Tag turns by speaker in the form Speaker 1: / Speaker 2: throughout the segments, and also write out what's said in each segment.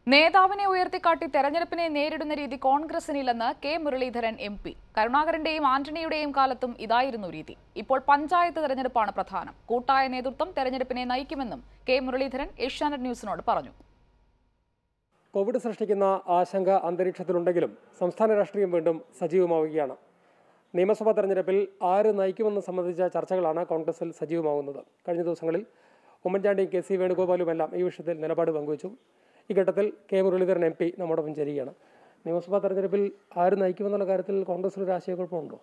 Speaker 1: നേതാവിനെ ഉയർത്തിക്കാട്ടി തെരഞ്ഞെടുപ്പിനെ നേരിടുന്ന രീതി കോൺഗ്രസിനില്ലെന്ന് കെ മുരളീധരൻ എം പി കരുണാകരന്റെയും ആന്റണിയുടെയും കാലത്തും ഇതായിരുന്നു രീതി ഇപ്പോൾ പഞ്ചായത്ത് തെരഞ്ഞെടുപ്പാണ് പ്രധാനം കൂട്ടായ നേതൃത്വം തെരഞ്ഞെടുപ്പിനെ നയിക്കുമെന്നും കെ മുരളീധരൻ ഏഷ്യാനെറ്റ് ന്യൂസിനോട് പറഞ്ഞു
Speaker 2: കോവിഡ് സൃഷ്ടിക്കുന്ന ആശങ്ക അന്തരീക്ഷത്തിലുണ്ടെങ്കിലും സംസ്ഥാന രാഷ്ട്രീയം വീണ്ടും സജീവമാവുകയാണ് നിയമസഭാ തെരഞ്ഞെടുപ്പിൽ ആര് നയിക്കുമെന്ന് സംബന്ധിച്ച ചർച്ചകളാണ് കോൺഗ്രസിൽ സജീവമാകുന്നത് കഴിഞ്ഞ ദിവസങ്ങളിൽ ഉമ്മൻചാണ്ടിയും കെ സി വേണുഗോപാലുമെല്ലാം ഈ വിഷയത്തിൽ നിലപാട് പങ്കുവച്ചു ഈ ഘട്ടത്തിൽ കെ മുരളീധരൻ എം പി നമ്മോടൊപ്പം ചേരുകയാണ് നിയമസഭാ തെരഞ്ഞെടുപ്പിൽ ആര് നയിക്കുമെന്നുള്ള കാര്യത്തിൽ കോൺഗ്രസിൽ ഒരു ആശയക്കുഴപ്പമുണ്ടോ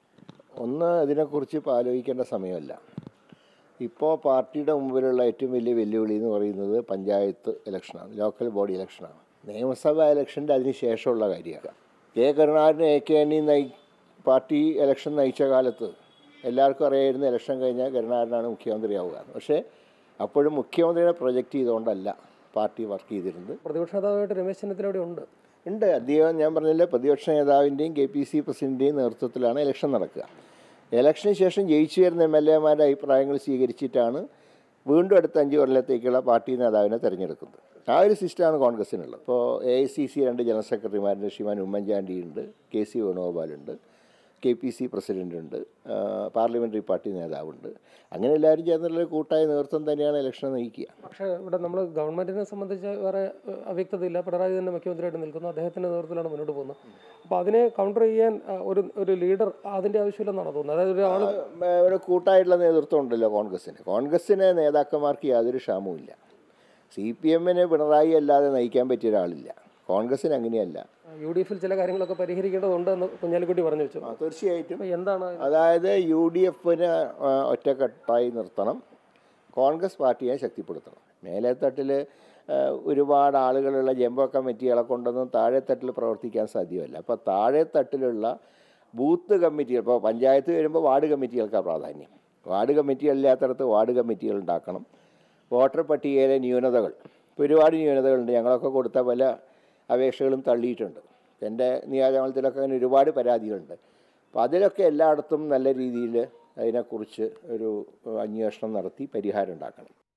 Speaker 3: ഒന്ന് ഇതിനെക്കുറിച്ച് ഇപ്പോൾ ആലോചിക്കേണ്ട സമയമല്ല ഇപ്പോൾ പാർട്ടിയുടെ മുമ്പിലുള്ള ഏറ്റവും വലിയ വെല്ലുവിളി എന്ന് പറയുന്നത് പഞ്ചായത്ത് ഇലക്ഷനാണ് ലോക്കൽ ബോഡി ഇലക്ഷനാണ് നിയമസഭാ ഇലക്ഷൻ്റെ അതിന് ശേഷമുള്ള കാര്യമാണ് കെ കരുണാകരൻ എ കെ എണ്ണി നയി പാർട്ടി ഇലക്ഷൻ നയിച്ച കാലത്ത് എല്ലാവർക്കും അറിയായിരുന്നു ഇലക്ഷൻ കഴിഞ്ഞാൽ കരുണാകരനാണ് മുഖ്യമന്ത്രിയാവുക എന്ന്. പക്ഷേ അപ്പോഴും മുഖ്യമന്ത്രിയെ പ്രൊജക്റ്റ് ചെയ്തുകൊണ്ടല്ല പാർട്ടി വർക്ക് ചെയ്തിരുന്നത്
Speaker 2: പ്രതിപക്ഷ നേതാവായിട്ട് രമേശ് ചെന്നിത്തല അവിടെ ഉണ്ട്
Speaker 3: ഉണ്ട് അദ്ദേഹം ഞാൻ പറഞ്ഞില്ലേ പ്രതിപക്ഷ നേതാവിൻ്റെയും കെ പി സി പ്രസിഡൻ്റെയും നേതൃത്വത്തിലാണ് ഇലക്ഷൻ നടക്കുക ഇലക്ഷന് ശേഷം ജയിച്ചു വരുന്ന എം എൽ എമാരുടെ അഭിപ്രായങ്ങൾ സ്വീകരിച്ചിട്ടാണ് വീണ്ടും അടുത്ത അഞ്ച് കൊല്ലത്തേക്കുള്ള പാർട്ടി നേതാവിനെ തിരഞ്ഞെടുക്കുന്നത് ആ ഒരു സിസ്റ്റമാണ് കോൺഗ്രസിനുള്ളത് ഇപ്പോൾ എ ഐ സി സി രണ്ട് ജനറൽ സെക്രട്ടറിമാരുണ്ട് ശ്രീമാൻ ഉമ്മൻചാണ്ടിയുണ്ട് കെ സി വേണുഗോപാലുണ്ട് കെ പി സി പ്രസിഡൻ്റുണ്ട് പാർലമെൻ്ററി പാർട്ടി നേതാവുണ്ട് അങ്ങനെ എല്ലാവരും ചേർന്നുള്ള ഒരു കൂട്ടായ നേതൃത്വം തന്നെയാണ് ഇലക്ഷൻ നയിക്കുക
Speaker 2: പക്ഷേ ഇവിടെ നമ്മൾ ഗവൺമെന്റിനെ സംബന്ധിച്ച് വേറെ ഏഹ്, അവ്യക്തതയില്ല പിണറായി തന്നെ മുഖ്യമന്ത്രിയായിട്ട് നിൽക്കുന്നു അദ്ദേഹത്തിന്റെ നേതൃത്വത്തിലാണ് മുന്നോട്ട് പോകുന്നത് അപ്പോൾ അതിനെ കൗണ്ടർ ചെയ്യാൻ ആ, ഒരു ഒരു ലീഡർ അതിന്റെ ആവശ്യമില്ലെന്നാണ് തോന്നുന്നത് അതായത് ഒരു ആള്
Speaker 3: ആ, ഒരു കൂട്ടായിട്ടുള്ള നേതൃത്വം ഉണ്ടല്ലോ കോൺഗ്രസ്സിന് കോൺഗ്രസ്സിന് നേതാക്കന്മാർക്ക് യാതൊരു ക്ഷാമവുമില്ല സി പി എമ്മിന് പിണറായി അല്ലാതെ നയിക്കാൻ പറ്റിയ ഒരാളില്ല കോൺഗ്രസ്സിന് അങ്ങനെയല്ല
Speaker 2: യു ഡി എഫിൽ ചില കാര്യങ്ങളൊക്കെ പരിഹരിക്കേണ്ടതുണ്ട് എന്ന് കുഞ്ഞാലിക്കുട്ടി പറഞ്ഞു വെച്ചു
Speaker 3: ആ, തീർച്ചയായിട്ടും
Speaker 2: അപ്പോൾ എന്താണ്
Speaker 3: അതായത് യു ഡി എഫിന് ഒറ്റക്കെട്ടായി നിർത്തണം കോൺഗ്രസ് പാർട്ടിയെ ശക്തിപ്പെടുത്തണം മേലേത്തട്ടിൽ ഒരുപാട് ആളുകളുള്ള ജംബോ കമ്മിറ്റികളെ കൊണ്ടൊന്നും താഴെത്തട്ടിൽ പ്രവർത്തിക്കാൻ സാധ്യമല്ല അപ്പോൾ താഴെത്തട്ടിലുള്ള ബൂത്ത് കമ്മിറ്റികൾ ഇപ്പോൾ പഞ്ചായത്ത് വരുമ്പോൾ വാർഡ് കമ്മിറ്റികൾക്കാണ് പ്രാധാന്യം വാർഡ് കമ്മിറ്റികളില്ലാത്തടത്ത് വാർഡ് കമ്മിറ്റികൾ ഉണ്ടാക്കണം വോട്ടർ പട്ടികയിലെ ന്യൂനതകൾ ഇപ്പോൾ ഒരുപാട് ന്യൂനതകളുണ്ട് ഞങ്ങളൊക്കെ കൊടുത്ത പല അപേക്ഷകളും തള്ളിയിട്ടുണ്ട് എൻ്റെ നിയോജകമണ്ഡലത്തിലൊക്കെ അങ്ങനെ ഒരുപാട് പരാതികളുണ്ട് അപ്പോൾ അതിലൊക്കെ എല്ലായിടത്തും നല്ല രീതിയിൽ അതിനെക്കുറിച്ച് ഒരു അന്വേഷണം നടത്തി പരിഹാരം ഉണ്ടാക്കണം